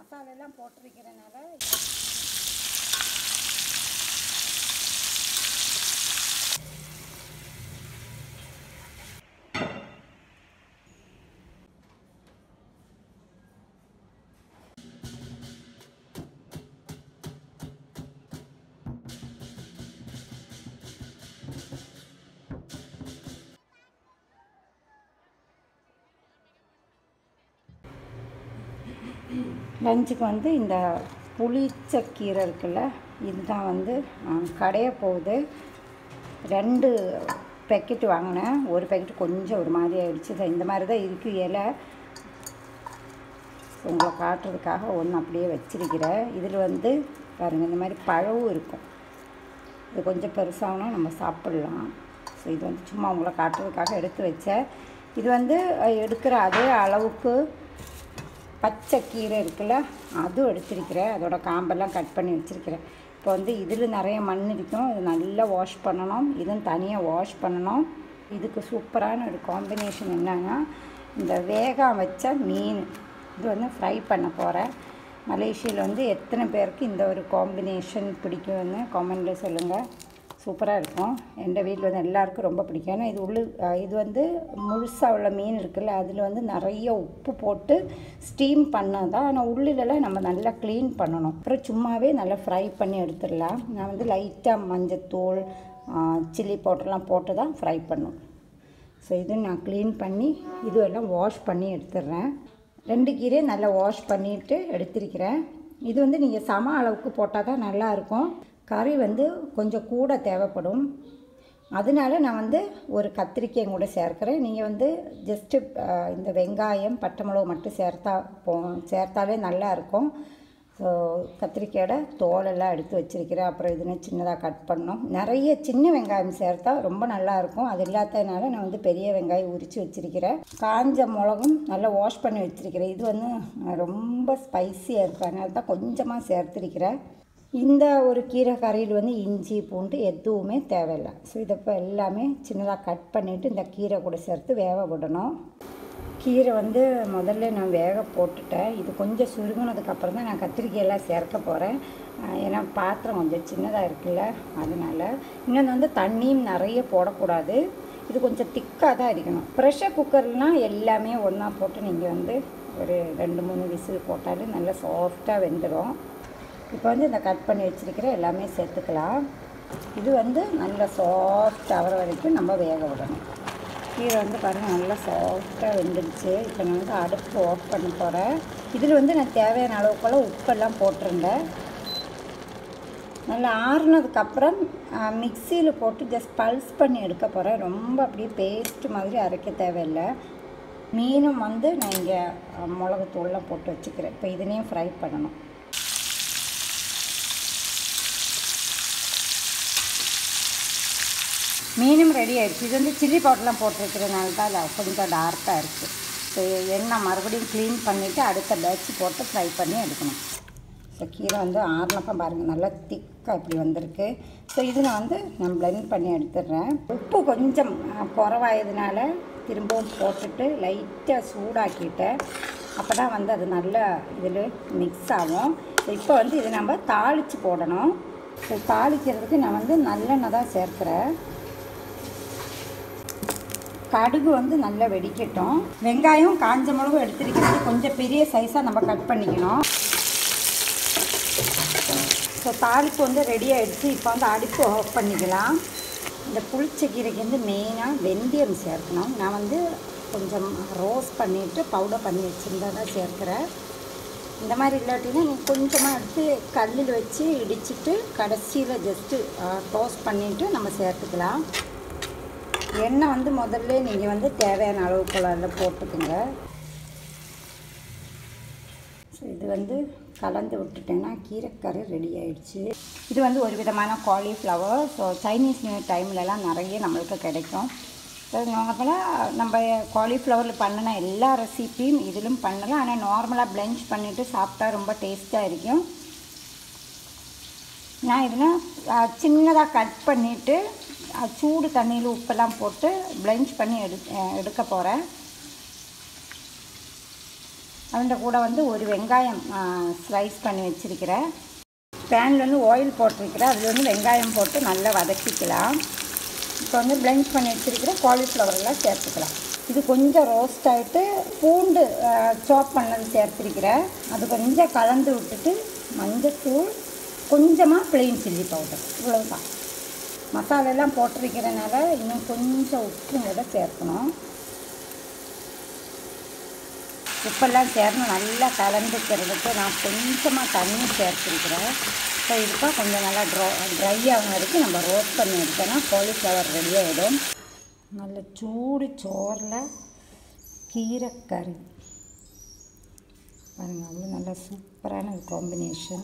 மசாலெல்லாம் போட்டிருக்கிறனால லஞ்சுக்கு வந்து இந்த புளிச்சக்கீரை இருக்குல்ல இதுதான் வந்து கடைய போகுது ரெண்டு பேக்கெட் வாங்கினேன் ஒரு பேக்கெட் கொஞ்சம் ஒரு மாதிரி ஆயிடுச்சு இது இந்த மாதிரி தான் இருக்குது இலை உங்களை காட்டுறதுக்காக ஒன்று அப்படியே வச்சிருக்கிறேன் இதில் வந்து பாருங்கள் இந்த மாதிரி பழமும் இருக்கும் இது கொஞ்சம் பெருசாகனா நம்ம சாப்பிட்லாம் ஸோ இது வந்து சும்மா உங்களை காட்டுறதுக்காக எடுத்து வச்சேன் இது வந்து அஹ், எடுக்கிற அதே அளவுக்கு பச்சை கீரை இருக்குல்ல அதுவும் எடுத்திருக்கிறேன் அதோட காம்பெல்லாம் கட் பண்ணி வச்சுருக்கிறேன் இப்போ வந்து இதில் நிறைய மண் இருக்கும் இது நல்லா வாஷ் பண்ணணும் இதுவும் தனியாக வாஷ் பண்ணணும் இதுக்கு சூப்பரான ஒரு காம்பினேஷன் என்னன்னா இந்த வேகம் வச்ச மீன் இது வந்து ஃப்ரை பண்ண போகிறேன் மலேசியாவில் வந்து எத்தனை பேருக்கு இந்த ஒரு காம்பினேஷன் பிடிக்கும்னு காமெண்டில் சொல்லுங்கள் சூப்பராக இருக்கும் எங்கள் வீட்டில் வந்து எல்லாருக்கும் ரொம்ப பிடிக்கும் ஏன்னா இது உள்ளு அஹ் இது வந்து முழுசாக உள்ள மீன் இருக்குல்ல அதில் வந்து நிறைய உப்பு போட்டு ஸ்டீம் பண்ணது தான் ஆனால் உள்ளிலலாம் நம்ம நல்லா க்ளீன் பண்ணணும் அப்புறம் சும்மாவே நல்லா ஃப்ரை பண்ணி எடுத்துடலாம் நான் வந்து லைட்டாக மஞ்சத்தூள் சில்லி பவுடர்லாம் போட்டு தான் ஃப்ரை பண்ணும் ஸோ இது நான் க்ளீன் பண்ணி இதுவெல்லாம் வாஷ் பண்ணி எடுத்துடுறேன் ரெண்டு கீரையும் நல்லா வாஷ் பண்ணிவிட்டு எடுத்திருக்கிறேன் இது வந்து நீங்கள் சம அளவுக்கு போட்டால் தான் நல்லாயிருக்கும் கறி வந்து கொஞ்சம் கூட தேவைப்படும் அதனால நான் வந்து ஒரு கத்திரிக்காயும் கூட சேர்க்குறேன் நீங்கள் வந்து ஜஸ்ட்டு இந்த வெங்காயம் பட்டை மிளகு மட்டும் சேர்த்தா போ சேர்த்தாலே நல்லா இருக்கும் ஸோ கத்திரிக்காயோட தோலெல்லாம் எடுத்து வச்சிருக்கிறேன் அப்புறம் இதுன்னு சின்னதாக கட் பண்ணோம் நிறைய சின்ன வெங்காயம் சேர்த்தா ரொம்ப நல்லா இருக்கும் அது இல்லாததுனால நான் வந்து பெரிய வெங்காயம் உரித்து வச்சிருக்கிறேன் காஞ்ச மிளகும் நல்லா வாஷ் பண்ணி வச்சிருக்கிறேன் இது வந்து அஹ், ரொம்ப ஸ்பைசியாக இருக்கும் அதனால தான் கொஞ்சமாக சேர்த்துருக்கிறேன் இந்த ஒரு கீரை கறியில் வந்து இஞ்சி பூண்டு எதுவுமே தேவையில்லை ஸோ இதை இப்போ எல்லாமே சின்னதாக கட் பண்ணிவிட்டு இந்த கீரை கூட சேர்த்து வேக விடணும் கீரை வந்து முதல்ல நான் வேக போட்டுட்டேன் இது கொஞ்சம் சுருங்கினதுக்கப்புறம் தான் நான் கத்திரிக்காயெல்லாம் சேர்க்க போகிறேன் ஏன்னா பாத்திரம் கொஞ்சம் சின்னதாக இருக்குல்ல அதனால் இன்னொன்று வந்து தண்ணியும் நிறைய போடக்கூடாது இது கொஞ்சம் திக்காக தான் இருக்கணும் ப்ரெஷர் குக்கர்லாம் எல்லாமே ஒன்றா போட்டு நீங்கள் வந்து ஒரு ரெண்டு மூணு விசில் போட்டாலும் நல்லா சாஃப்டாக வெந்துடும் இப்போ வந்து இந்த கட் பண்ணி வச்சிருக்கிற எல்லாமே சேர்த்துக்கலாம் இது வந்து நல்லா சாஃப்ட் ஆகிற வரைக்கும் நம்ம வேக விடணும் கீரை வந்து பாருங்கள் நல்லா சாஃப்டாக வெந்துடுச்சு இப்போ நான் வந்து அடுப்பு ஆஃப் பண்ண போகிறேன் இதில் வந்து நான் தேவையான அளவுக்குள்ள உப்பெல்லாம் போட்டிருந்தேன் நல்லா ஆறுனதுக்கப்புறம் மிக்சியில் போட்டு ஜஸ்ட் பல்ஸ் பண்ணி எடுக்க போகிறேன் ரொம்ப அப்படியே பேஸ்ட் மாதிரி அரைக்க தேவையில்லை மீனும் வந்து நான் இங்கே மிளகுத்தூள்லாம் போட்டு வச்சுக்கிறேன் இப்போ இதுலேயும் ஃப்ரை பண்ணணும் மீனும் ரெடி ஆயிடுச்சு இது வந்து சில்லி பவுடர்லாம் போட்டிருக்கிறதுனால தான் அது கொஞ்சம் டார்க்காக இருக்குது ஸோ எண்ணெய் மறுபடியும் க்ளீன் பண்ணிவிட்டு அடுத்த பேட்ச் போட்டு ஃப்ரை பண்ணி எடுக்கணும் ஸோ கீரை வந்து ஆறுனப்போ பாருங்கள் நல்லா திக்காக இப்படி வந்திருக்கு ஸோ இது நான் வந்து நான் பிளெண்ட் பண்ணி எடுத்துடுறேன் உப்பு கொஞ்சம் அஹ், குறைவாயதுனால திரும்பவும் போட்டுட்டு லைட்டாக சூடாக்கிட்டேன் அப்போ தான் வந்து அது நல்லா இதில் மிக்ஸ் ஆகும் ஸோ இப்போ வந்து இது நம்ம தாளித்து போடணும் ஸோ தாளிக்கிறதுக்கு நான் வந்து நல்லெண்ணெய் தான் சேர்க்குறேன் கடுகு வந்து நல்லா வெடிக்கட்டும் வெங்காயம் காஞ்ச மிளகும் எடுத்துருக்கிறது கொஞ்சம் பெரிய சைஸாக நம்ம கட் பண்ணிக்கணும் ஸோ தாளிப்பு வந்து ரெடி ஆகிடுச்சு இப்போ வந்து அடுப்பு ஆஃப் பண்ணிக்கலாம் இந்த புளிச்ச கீரைக்கு வந்து மெயினாக வெந்தயம் சேர்க்கணும் நான் வந்து கொஞ்சம் ரோஸ்ட் பண்ணிவிட்டு பவுடர் பண்ணி வச்சுருந்தா தான் சேர்க்குறேன் இந்த மாதிரி இல்லாட்டினா நீங்கள் கொஞ்சமாக எடுத்து கல்லில் வச்சு இடிச்சிட்டு கடைசியில் ஜஸ்ட்டு டோஸ்ட் பண்ணிவிட்டு நம்ம சேர்த்துக்கலாம் எண்ணெய் வந்து முதல்ல நீங்கள் வந்து தேவையான அளவுக்குள்ள அதில் போட்டுக்குங்க ஸோ இது வந்து கலந்து விட்டுட்டேன்னா கீரைக்கறி ரெடி ஆயிடுச்சு இது வந்து ஒரு விதமான காலிஃப்ளவர் ஸோ சைனீஸ் நியூ டைம்லலாம் நிறைய நம்மளுக்கு கிடைக்கும் ஸோ நார்மலாக நம்ம காலிஃப்ளவரில் பண்ணின எல்லா ரெசிப்பியும் இதிலும் பண்ணலாம் ஆனால் நார்மலாக பிளெஞ்ச் பண்ணிவிட்டு சாப்பிட்டா ரொம்ப டேஸ்ட்டாக இருக்கும் நான் இதில் சின்னதாக கட் பண்ணிவிட்டு சூடு தண்ணியில் உப்பெல்லாம் போட்டு பிளெஞ்ச் பண்ணி எடு அஹ் எடுக்க போகிறேன் அந்த கூட வந்து ஒரு வெங்காயம் ஸ்லைஸ் பண்ணி வச்சுருக்கிறேன் பேனில் வந்து ஆயில் போட்டிருக்கிறேன் அதில் வந்து வெங்காயம் போட்டு நல்லா வதக்கிக்கலாம் இப்போ வந்து பிளெண்ட் பண்ணி வச்சுருக்கிற காலிஃப்ளவர்லாம் சேர்த்துக்கலாம் இது கொஞ்சம் ரோஸ்ட் ஆகிட்டு பூண்டு சாப் பண்ணது சேர்த்துருக்கிறேன் அது கொஞ்சம் கலந்து விட்டுட்டு மஞ்சத்தூள் கொஞ்சமாக ப்ளெயின் சில்லி பவுடர் இவ்வளவுதான் மசாலெல்லாம் போட்டிருக்கிறனால இன்னும் கொஞ்சம் உப்பு கூட சேர்க்கணும் உப்பெல்லாம் சேர்ந்து நல்லா கலந்துக்கிறதுக்கு நான் கொஞ்சமாக தண்ணி சேர்த்துருக்கிறேன் ஸோ இதுக்காக கொஞ்சம் நல்லா ட்ரோ ட்ரை ஆகும் வரைக்கும் நம்ம ரோஸ்ட் பண்ணி எடுத்தோன்னா காலிஃப்ளவர் ரெடி ஆகிடும் நல்ல சூடு சோறில் கீரைக்கறி பாருங்கள் அவ்வளோ நல்லா சூப்பரான ஒரு காம்பினேஷன்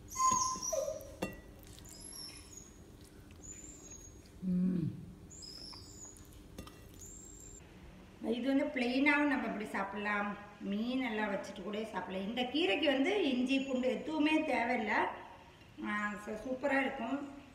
இது வந்து பிளெயினாகவும் நம்ம இப்படி சாப்பிட்லாம் மீன் எல்லாம் வச்சுட்டு கூட சாப்பிடலாம் இந்த கீரைக்கு வந்து இஞ்சி பூண்டு எதுவுமே தேவையில்லை சூப்பராக இருக்கும்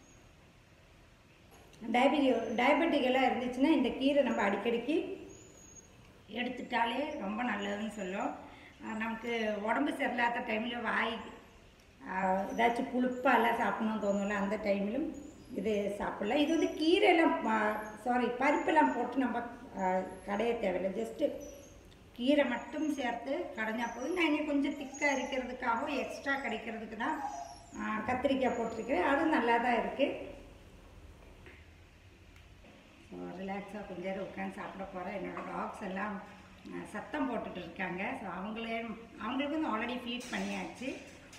டயபெட்டி டயபெட்டிக் எல்லாம் இருந்துச்சுன்னா இந்த கீரை நம்ம அடிக்கடிக்கு எடுத்துட்டாலே ரொம்ப நல்லதுன்னு சொல்லும் நமக்கு உடம்பு சரியில்லாத டைமில் வாய் ஏதாச்சும் புளிப்பாலாம் சாப்பிடணும்னு தோணும்ல அந்த டைமிலும் இது சாப்பிட்லாம் இது வந்து கீரையெல்லாம் சாரி பருப்பெல்லாம் போட்டு நம்ம கடைய தேவையில்லை ஜஸ்ட்டு கீரை மட்டும் சேர்த்து கடைஞ்சா போதும் நான் இனி கொஞ்சம் திக்காக இருக்கிறதுக்காகவும் எக்ஸ்ட்ரா கிடைக்கிறதுக்கு தான் கத்திரிக்காய் போட்டிருக்கிறேன் அதுவும் நல்லா தான் இருக்குது ஸோ ரிலாக்ஸாக கொஞ்ச நேரம் உட்காந்து சாப்பிட போகிறேன் என்னோடய டாக்ஸ் எல்லாம் சத்தம் போட்டுட்டு இருக்காங்க ஸோ அவங்களே அவங்களுக்கு வந்து ஆல்ரெடி ஃபீட் பண்ணியாச்சு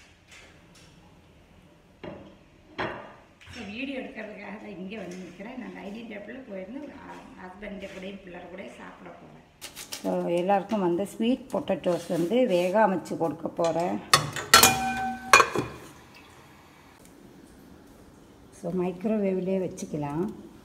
ஸோ வீடியோ எடுக்கிறதுக்காக தான் இங்கே வந்து நிற்கிறேன் நான் டைனிங் டேபிளில் போயிருந்து ஹஸ்பண்ட் கூடயும் பிள்ளை கூட சாப்பிட போகிறேன் ஸோ எல்லாருக்கும் வந்து ஸ்வீட் பொட்டட்டோஸ் வந்து வேக அமைச்சு கொடுக்க போகிறேன் ஸோ மைக்ரோவேவ்லேயே வச்சுக்கலாம்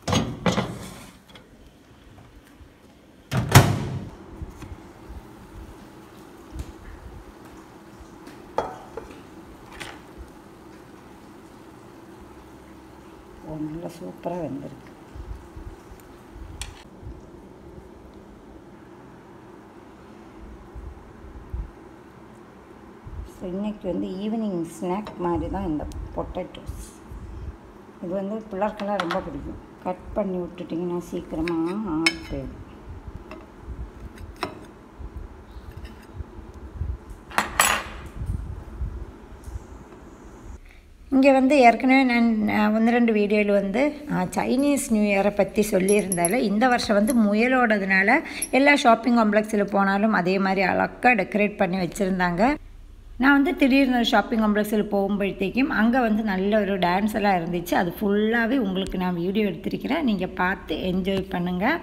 ஓ நல்லா சூப்பராக வெந்திருக்கு ஸோ இன்றைக்கி வந்து ஈவினிங் ஸ்நாக் மாதிரி தான் இந்த பொட்டேட்டோஸ் இது வந்து பிள்ளைக்கெல்லாம் ரொம்ப பிடிக்கும் கட் பண்ணி விட்டுட்டிங்கன்னா சீக்கிரமாக ஆறி போயிடும் இங்கே வந்து ஏற்கனவே நான் ஒன்று ரெண்டு வீடியோவில் வந்து சைனீஸ் நியூ இயரை பற்றி சொல்லியிருந்தால இந்த வருஷம் வந்து முயலோடதுனால எல்லா ஷாப்பிங் காம்ப்ளெக்ஸில் போனாலும் அதே மாதிரி அழகாக டெக்கரேட் பண்ணி வச்சுருந்தாங்க நான் வந்து திடீர்னு ஷாப்பிங் காம்ப்ளெக்ஸில் போகும்போഴത്തേக்கும் அங்கே வந்து நல்ல ஒரு டான்ஸ் எல்லாம் இருந்துச்சு அது ஃபுல்லாகவே உங்களுக்கு நான் வீடியோ எடுத்திருக்கிறேன் நீங்கள் பார்த்து என்ஜாய் பண்ணுங்கள்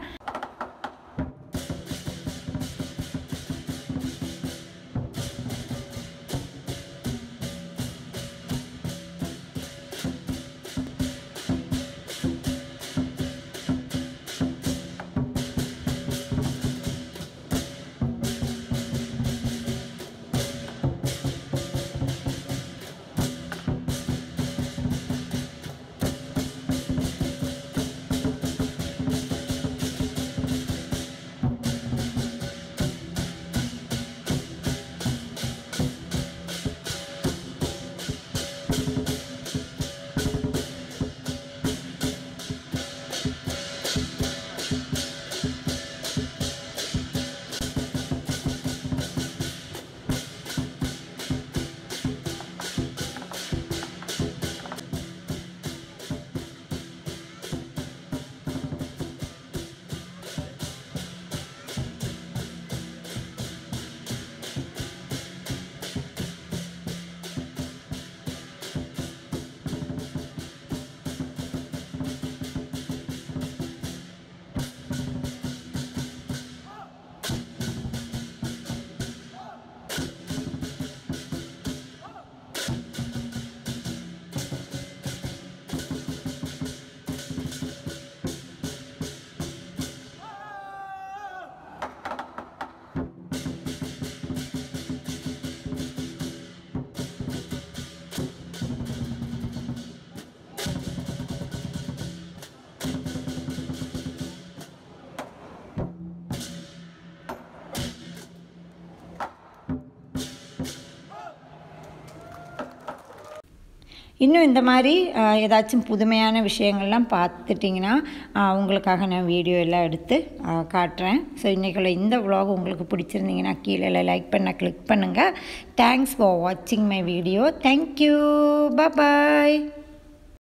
இன்னும் இந்த மாதிரி அஹ், ஏதாச்சும் புதுமையான விஷயங்கள்லாம் பார்த்துட்டிங்கன்னா அஹ், உங்களுக்காக நான் வீடியோ எல்லாம் எடுத்து அஹ், காட்டுறேன் ஸோ இன்றைக்குள்ள இந்த vlog உங்களுக்கு பிடிச்சிருந்தீங்கன்னா கீழே லைக் பண்ண கிளிக் பண்ணுங்கள் தேங்க்ஸ் ஃபார் வாட்சிங் மை வீடியோ தேங்க்யூ பாய்